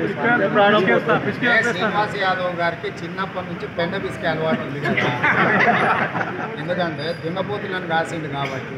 ఏ శ్రీనివాస్ యాదవ్ గారికి చిన్నప్పటి నుంచి పెండ బిస్కే అలవాటు ఉంది కదా ఎందుకంటే దున్నపోతులను కాసిండు కాబట్టి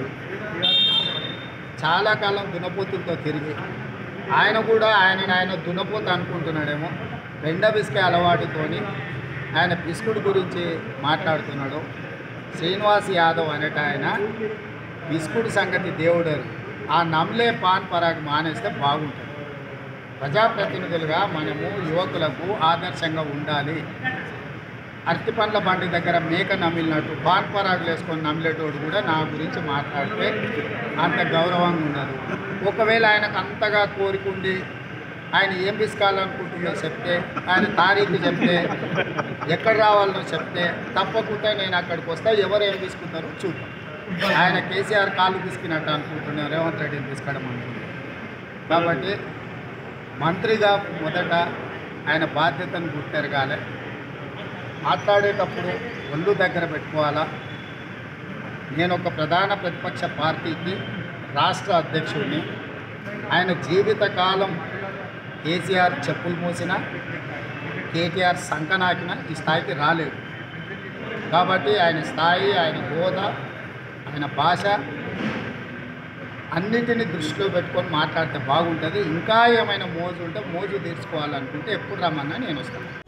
చాలా కాలం దున్నపోతులతో తిరిగి ఆయన కూడా ఆయన ఆయన దున్నపోత అనుకుంటున్నాడేమో పెండ బిస్కే అలవాటుతోని ఆయన బిస్కుట్ గురించి మాట్లాడుతున్నాడు శ్రీనివాస్ యాదవ్ అనేట ఆయన బిస్కుట్ సంగతి దేవుడు ఆ నమ్లే పాన్ పరాగ్ మానేస్తే బాగుంటుంది ప్రజాప్రతినిధులుగా మనము యువకులకు ఆదర్శంగా ఉండాలి అరటి పండ్ల బండి దగ్గర మేక నమిలినట్టు పాన్ పరాగులు వేసుకొని నమిలేటోడు కూడా నా గురించి మాట్లాడితే అంత గౌరవంగా ఉండదు ఒకవేళ ఆయనకు అంతగా కోరికుండి ఆయన ఏం పిసుకాలనుకుంటుందో చెప్తే ఆయన తారీఖు చెప్తే ఎక్కడ రావాలనో చెప్తే తప్పకుండా నేను అక్కడికి వస్తా ఎవరు ఏం తీసుకుంటారో చూద్దాం ఆయన కేసీఆర్ కాళ్ళు తీసుకున్నట్టు అనుకుంటున్నారు రేవంత్ రెడ్డిని తీసుకోవడం అనుకుంటున్నారు కాబట్టి మంత్రిగా మొదట ఆయన బాధ్యతను గుర్తెరగాలి మాట్లాడేటప్పుడు ఒళ్ళు దగ్గర పెట్టుకోవాలా నేను ఒక ప్రధాన ప్రతిపక్ష పార్టీకి రాష్ట్ర అధ్యక్షుడిని ఆయన జీవితకాలం కేసీఆర్ చెప్పులు మూసిన కేటీఆర్ సంకనాకిన ఈ స్థాయికి రాలేదు కాబట్టి ఆయన స్థాయి ఆయన హోదా ఆయన భాష అన్నిటిని దృష్టిలో పెట్టుకొని మాట్లాడితే బాగుంటుంది ఇంకా ఏమైనా మోజు ఉంటే మోజు తీర్చుకోవాలనుకుంటే ఎప్పుడు రమ్మన్నా నేను వస్తాను